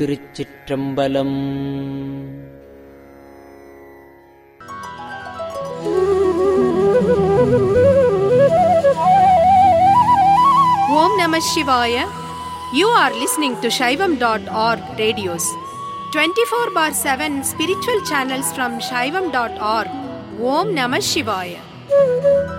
Thiruchitrambalam Om Namah Shivaya. You are listening to Shaivam.org radios. 24 bar 7 spiritual channels from Shaivam.org. Om Namah Shivaya.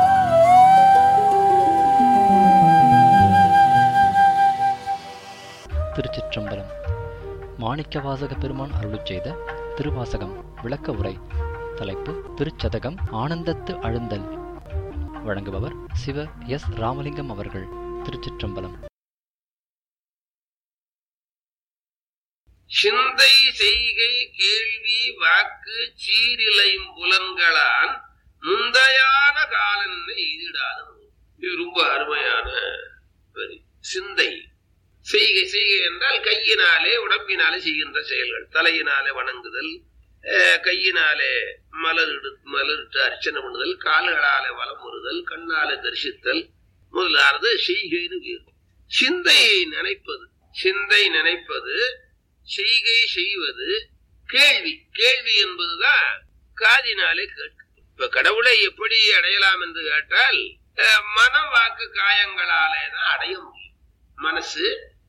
திருச்சிற்றம்பலம் மாணிக்கவாசக பெருமான் அருளுச் செய்த திருவாசகம் விளக்க உரை தலைப்பு திருச்சதகம் ஆனந்தத்து அழுந்தல் வழங்குபவர் சிவ எஸ் ராமலிங்கம் அவர்கள் திருச்சிற்றம்பலம் சிந்தை செய்கை கேள்வி வாக்கு சீரிலையும் புலன்களான் முந்தையான காலன்னை எதிடாத இது ரொம்ப அருமையான வரி சிந்தை செய்கை செய்கை என்றால் கையினாலே உடம்பினாலே செய்கின்ற செயல்கள் தலையினாலே வணங்குதல் அஹ், கையினாலே மலரிடு மலரிட்டு அர்ச்சனை பண்ணுதல் கால்களாலே வலம் வருதல் கண்ணாலே தரிசித்தல் முதலானது செய்கைன்னு பேர் சிந்தையை நினைப்பது சிந்தை நினைப்பது செய்கை செய்வது கேள்வி கேள்வி என்பதுதான் காதினாலே கேட்கும் இப்ப கடவுளை எப்படி அடையலாம் என்று கேட்டால் அஹ், மனம் வாக்கு காயங்களாலே தான் அடைய முடியும் மனசு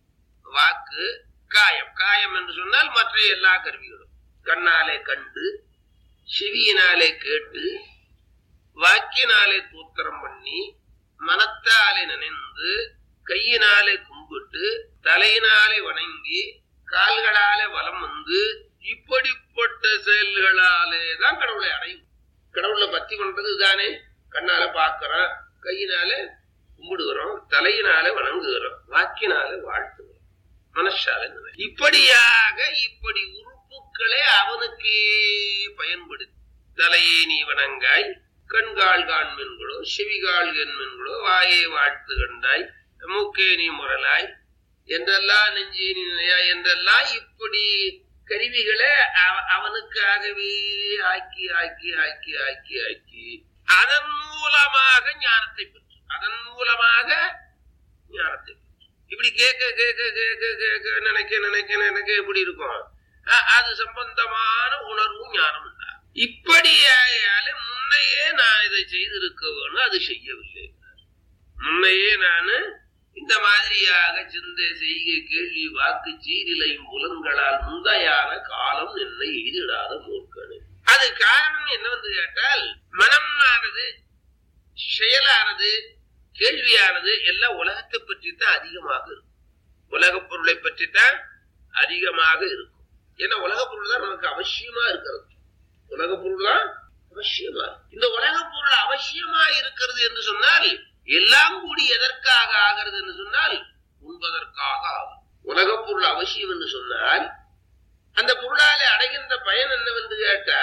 வாக்கு காயம் காயம் என்று சொன்னால் மற்ற எல்லா கருவிகளும் கண்ணாலே கண்டு செவியினாலே கேட்டு வாக்கினாலே தூத்திரம் பண்ணி மனத்தாலே நினைந்து கையினாலே கும்பிட்டு தலையினாலே வணங்கி கால்களாலே வலம் வந்து இப்படிப்பட்ட செயல்களாலே தான் கடவுளை அடையும் கடவுளை பக்தி பண்றது தானே கண்ணால பார்க்கிறோம் கையினால கும்பிடுகிறோம் தலையினால வணங்குகிறோம் வாக்கினால வாழ்த்துகிறோம் மனசால நினை- இப்படியாக இப்படி உறுப்புகளே அவனுக்கே பயன்படுத்தி தலையே நீ வணங்காய் கண்கால் காண்மென்களோ செவிகால் என்மென்களோ வாயே வாழ்த்து கண்டாய் மூக்கே நீ முரலாய் என்றெல்லாம் நெஞ்சே நீ நினையாய் என்றெல்லாம் இப்படி கருவிகளை அவ- அவனுக்காகவே ஆக்கி ஆக்கி ஆக்கி ஆக்கி ஆக்கி அதன் மூலமாக ஞானத்தை பெற்று அதன் மூலமாக ஞானத்தை பெற்று இப்படி கேட்க கேட்க கேட்க கேட்க நினைக்க நினைக்க நினைக்க எப்படி இருக்கும் அ- அது சம்பந்தமான உணர்வும் ஞானம் உண்டா இப்படி ஆகையால முன்னையே நான் இதை செய்திருக்க வேணும் அது செய்யவில்லை முன்னையே நான் இந்த மாதிரியாக சிந்தை செய்கை கேள்வி வாக்கு சீரிலையும் புலன்களால் முந்தையான காலம் என்னை எய்திடாத மூர்க்கனு அது காரணம் என்னவென்று கேட்டால் மனமானது செயலானது கேள்வியானது எல்லாம் உலகத்தை பற்றி தான் அதிகமாக இருக்கும் உலகப் பொருளை பற்றி தான் அதிகமாக இருக்கும் ஏன்னா உலகப் பொருள் தான் நமக்கு அவசியமா இருக்கிறது உலகப் பொருள் தான் அவசியமா இருக்கு. இந்த உலகப் பொருள் அவசியமா இருக்கிறது என்று சொன்னால் எல்லாம் கூடி எதற்காக ஆகிறது என்று சொன்னால் உண்பதற்காக ஆகும் உலகப் பொருள் அவசியம் என்று சொன்னால் அந்த பொருளாலே அடைகின்ற பயன் என்னவென்று கேட்டால்